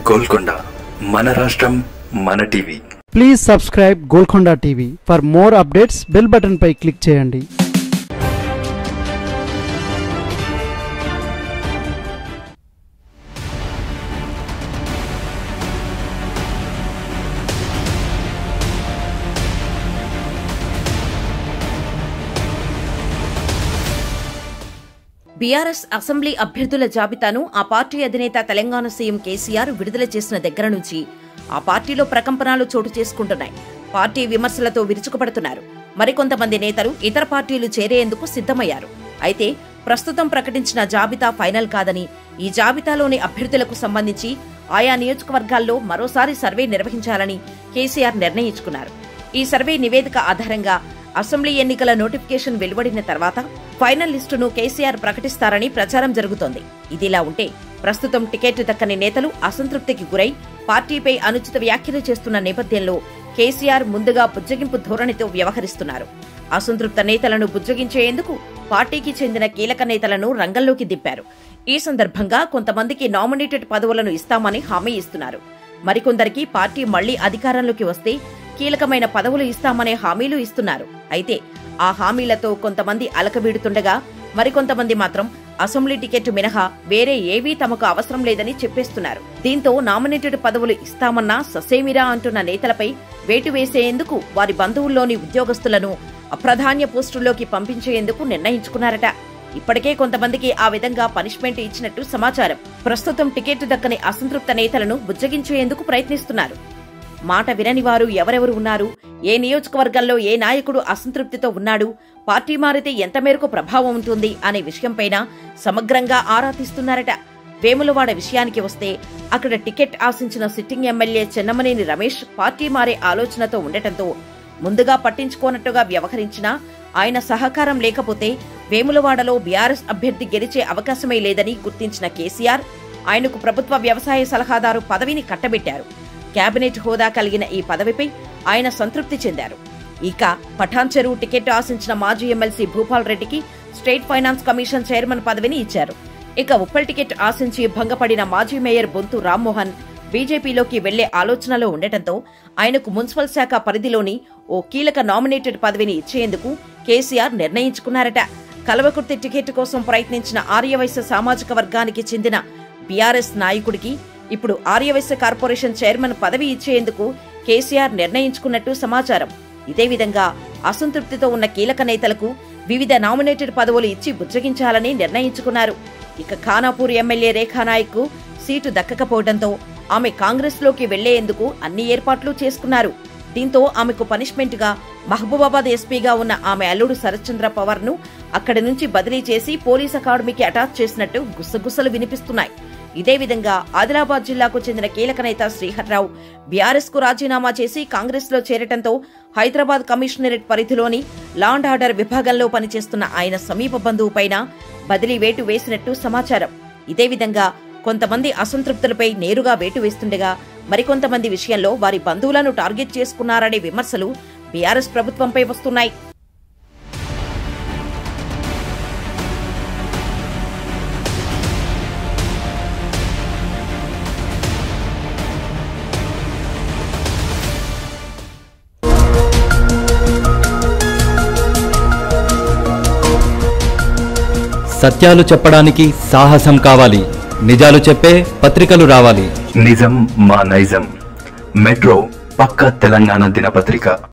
గోల్కొండ మన రాష్ట్రం మన TV please subscribe Golconda TV for more updates bell button పై క్లిక్ చేయండి బీఆర్ఎస్ అసెంబ్లీ అభ్యర్థుల జాబితాను ఆ పార్టీ అధినేత తెలంగాణ సీఎం కేసీఆర్ విడుదల చేసిన దగ్గర నుంచి ఆ పార్టీలో ప్రకంపనలు చోటు చేసుకుంటున్నాయి పార్టీ విమర్శలతో విరుచుకుపడుతున్నారు మరికొంతమంది నేతలు ఇతర పార్టీలు చేరేందుకు సిద్ధమయ్యారు అయితే ప్రస్తుతం ప్రకటించిన జాబితా ఫైనల్ కాదని ఈ జాబితాలోని అభ్యర్థులకు సంబంధించి ఆయా నియోజకవర్గాల్లో మరోసారి సర్వే నిర్వహించాలని కేసీఆర్ నిర్ణయించుకున్నారు ఈ సర్వే నివేదిక ఆధారంగా అసెంబ్లీ ఎన్నికల నోటిఫికేషన్ వెలువడిన తర్వాత ఫైనల్ లిస్టును కేసీఆర్ ప్రకటిస్తారని ప్రచారం జరుగుతోంది ఇదిలా ఉంటే ప్రస్తుతం టికెట్ దక్కని నేతలు అసంతృప్తికి గురై పార్టీపై అనుచిత వ్యాఖ్యలు చేస్తున్న నేపథ్యంలో కేసీఆర్ ముందుగా బుజ్జగింపు ధోరణితో వ్యవహరిస్తున్నారు అసంతృప్త నేతలను బుజ్జగించేందుకు పార్టీకి చెందిన కీలక నేతలను రంగంలోకి దింపారు ఈ సందర్భంగా కొంతమందికి నామినేటెడ్ పదవులను ఇస్తామని హామీ ఇస్తున్నారు మరికొందరికి పార్టీ మళ్లీ అధికారంలోకి వస్తే కీలకమైన పదవులు ఇస్తామనే హామీలు ఇస్తున్నారు అయితే ఆ హామీలతో కొంతమంది అలకబీడుతుండగా మరికొంతమంది మాత్రం అసెంబ్లీ టికెట్ మినహా వేరే ఏవీ తమకు అవసరం లేదని చెప్పేస్తున్నారు దీంతో నామినేటెడ్ పదవులు ఇస్తామన్నా ససేమిరా అంటున్న నేతలపై వేటు వేసేందుకు వారి బంధువుల్లోని ఉద్యోగస్తులను అప్రధాన్య పోస్టుల్లోకి పంపించేందుకు నిర్ణయించుకున్నారట ఇప్పటికే కొంతమందికి ఆ విధంగా పనిష్మెంట్ ఇచ్చినట్టు సమాచారం ప్రస్తుతం టికెట్ దక్కని అసంతృప్త నేతలను బుజ్జగించేందుకు ప్రయత్నిస్తున్నారు మాట వినని వారు ఎవరెవరు ఉన్నారు ఏ నియోజకవర్గంలో ఏ నాయకుడు అసంతృప్తితో ఉన్నాడు పార్టీ మారితే ఎంత మేరకు ప్రభావం ఉంటుంది అనే విషయంపైన సమగ్రంగా ఆరా తీస్తున్నారట వేములవాడ విషయానికి వస్తే అక్కడ టికెట్ ఆశించిన sitting MLA Chennamaneni Ramesh party మారే ఆలోచనతో ఉండటంతో ముందుగా పట్టించుకోనట్టుగా వ్యవహరించినా ఆయన సహకారం లేకపోతే వేములవాడలో బీఆర్ఎస్ అభ్యర్థి గెలిచే అవకాశమే లేదని గుర్తించిన కేసీఆర్ ఆయనకు ప్రభుత్వ వ్యవసాయ సలహాదారు పదవిని కట్టబెట్టారు కేబినెట్ హోదా కలిగిన ఈ పదవిపై ఆయన సంతృప్తి చెందారు ఇక పఠాన్ చెరువు టికెట్ ఆశించిన మాజీ ఎమ్మెల్సీ భూపాల్ రెడ్డికి స్టేట్ ఫైనాన్స్ కమిషన్ చైర్మన్ పదవిని ఇచ్చారు ఇక ఉప్పల్ టికెట్ ఆశించి భంగపడిన మాజీ మేయర్ బొంతు రామ్మోహన్ బీజేపీలోకి వెళ్లే ఆలోచనలో ఉండటంతో ఆయనకు మున్సిపల్ శాఖ పరిధిలోని ఓ కీలక నామినేటెడ్ పదవిని ఇచ్చేందుకు కేసీఆర్ నిర్ణయించుకున్నారట కలవకుర్తి టికెట్ కోసం ప్రయత్నించిన ఆర్యవైశ్య సామాజిక వర్గానికి చెందిన బీఆర్ఎస్ నాయకుడికి ఇప్పుడు ఆర్యవైశ్య కార్పొరేషన్ చైర్మన్ పదవి ఇచ్చేందుకు కేసీఆర్ నిర్ణయించుకున్నట్టు సమాచారం ఇదే విధంగా అసంతృప్తితో ఉన్న కీలక నేతలకు వివిధ నామినేటెడ్ పదవులు ఇచ్చి బుజ్జగించాలని నిర్ణయించుకున్నారు ఇక ఖానాపూర్ ఎమ్మెల్యే రేఖానాయక్ సీటు దక్కకపోవడంతో ఆమె కాంగ్రెస్లోకి వెళ్లేందుకు అన్ని ఏర్పాట్లు చేసుకున్నారు దీంతో ఆమెకు పనిష్మెంట్ గా మహబూబాబాద్ ఎస్పీగా ఉన్న ఆమె అల్లుడు శరత్చంద్ర పవార్ ను అక్కడి నుంచి బదిలీ చేసి పోలీస్ అకాడమీకి అటాచ్ చేసినట్టు గుసగుసలు వినిపిస్తున్నాయి ఇదే విధంగా ఆదిలాబాద్ జిల్లాకు చెందిన కీలక నేత శ్రీహర్రావు బీఆర్ఎస్ కు రాజీనామా చేసి కాంగ్రెస్ లో చేరటంతో హైదరాబాద్ కమిషనరేట్ పరిధిలోని లాండ్ ఆర్డర్ విభాగంలో పనిచేస్తున్న ఆయన సమీప బంధువు పైన బదిలీ వేటు వేసినట్టు సమాచారం ఇదే విధంగా కొంతమంది అసంతృప్తులపై నేరుగా వేటు వేస్తుండగా మరికొంతమంది విషయంలో వారి బంధువులను టార్గెట్ చేసుకున్నారనే విమర్శలు బీఆర్ఎస్ ప్రభుత్వంపై వస్తున్నాయి సత్యాలు చెప్పడానికి సాహసం కావాలి నిజాలు చెప్పే పత్రికలు రావాలి నిజం మా నైజం మెట్రో పక్క తెలంగాణ దినపత్రిక